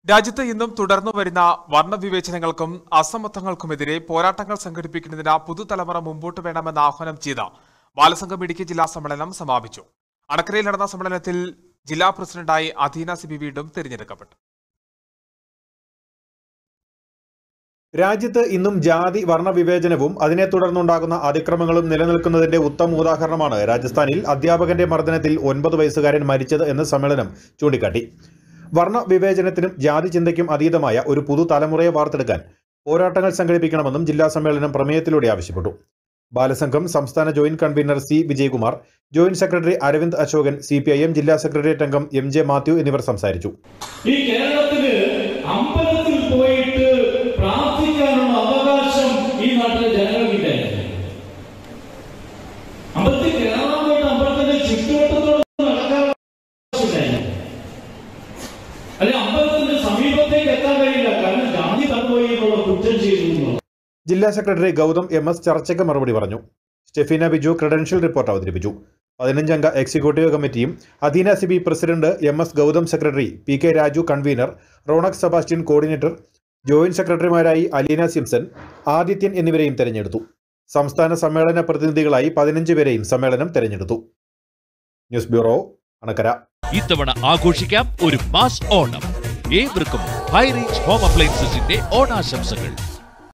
രാജ്യത്ത് ഇന്നും തുടർന്നു വരുന്ന വർണ്ണവിവേചനങ്ങൾക്കും അസമത്വങ്ങൾക്കുമെതിരെ പോരാട്ടങ്ങൾ സംഘടിപ്പിക്കുന്നതിന് പുതുതലമുറ മുമ്പോട്ട് വേണമെന്ന് ആഹ്വാനം ചെയ്ത ബാലസംഘം ഇടുക്കി ജില്ലാ സമ്മേളനം സമാപിച്ചു അണക്കരയിൽ നടന്ന സമ്മേളനത്തിൽ ജില്ലാ പ്രസിഡന്റായി അധീന സിബി വീണ്ടും തിരഞ്ഞെടുക്കപ്പെട്ടു രാജ്യത്ത് ഇന്നും ജാതി വർണ്ണ വിവേചനവും അതിനെ തുടർന്നുണ്ടാകുന്ന അതിക്രമങ്ങളും നിലനിൽക്കുന്നതിന്റെ ഉത്തമ ഉദാഹരണമാണ് രാജസ്ഥാനിൽ അധ്യാപകന്റെ മർദ്ദനത്തിൽ ഒൻപത് വയസ്സുകാരൻ മരിച്ചത് എന്ന് സമ്മേളനം ചൂണ്ടിക്കാട്ടി വർണ്ണ വിവേചനത്തിനും ജാതി ചിന്തയ്ക്കും അതീതമായ ഒരു പുതുതലമുറയെ വാർത്തെടുക്കാൻ പോരാട്ടങ്ങൾ സംഘടിപ്പിക്കണമെന്നും ജില്ലാ സമ്മേളനം പ്രമേയത്തിലൂടെ ആവശ്യപ്പെട്ടു ബാലസംഘം സംസ്ഥാന joint convener C Vijayakumar joint secretary Aravind Ashokan C ജല്ലാ സെക്രട്ടേറിയറ്റ് അംഗം എം ജെ മാത്യു എന്നിവർ സംസാരിച്ചു ഈ കേരളത്തില് അമ്പലത്തിൽ പോയിട്ട് പ്രാർത്ഥിക്കാനുള്ള അവകാശം ഈ നാട്ടിലെ ജനങ്ങൾക്കില്ല അമ്പലത്തിൽ കയറാൻ പോയിട്ട് അമ്പലത്തിന്റെ ചുറ്റുവട്ടത്തോട് നടക്കാൻ ആവശ്യമില്ല അല്ലെ അമ്പലത്തിന്റെ സമീപത്തേക്ക് എത്താൻ കഴിയില്ല കാരണം ജാതി തന്നുപോയി എന്നുള്ള കുറ്റം ചെയ്തു എന്നുള്ളത്. ജില്ലാ സെക്രട്ടറി ഗൗതം എം എസ് ചർച്ചയ്ക്ക് മറുപടി പറഞ്ഞു സ്റ്റെഫീന ബിജു ക്രെഡൻഷ്യൽ റിപ്പോർട്ട് അവതരിപ്പിച്ചു പതിനഞ്ചംഗ എക്സിക്യൂട്ടീവ് കമ്മിറ്റിയും അധീന സിബി president M S Gautham secretary P K Raju convener Ronak Sebastian coordinator joint സെക്രട്ടറിമാരായി അലീന സിംസൺ ആദിത്യൻ എന്നിവരെയും തെരഞ്ഞെടുത്തു സംസ്ഥാന സമ്മേളന പ്രതിനിധികളായി പതിനഞ്ച് പേരെയും സമ്മേളനം തെരഞ്ഞെടുത്തു ന്യൂസ് ബ്യൂറോ അണക്കര ഇത്തവണ ആഘോഷിക്കാം ഒരു മാസ് ഓണം ഏവർക്കും ഹൈ റേഞ്ച് ഹോം അപ്ലയൻസസിന്റെ ഓണാശംസകൾ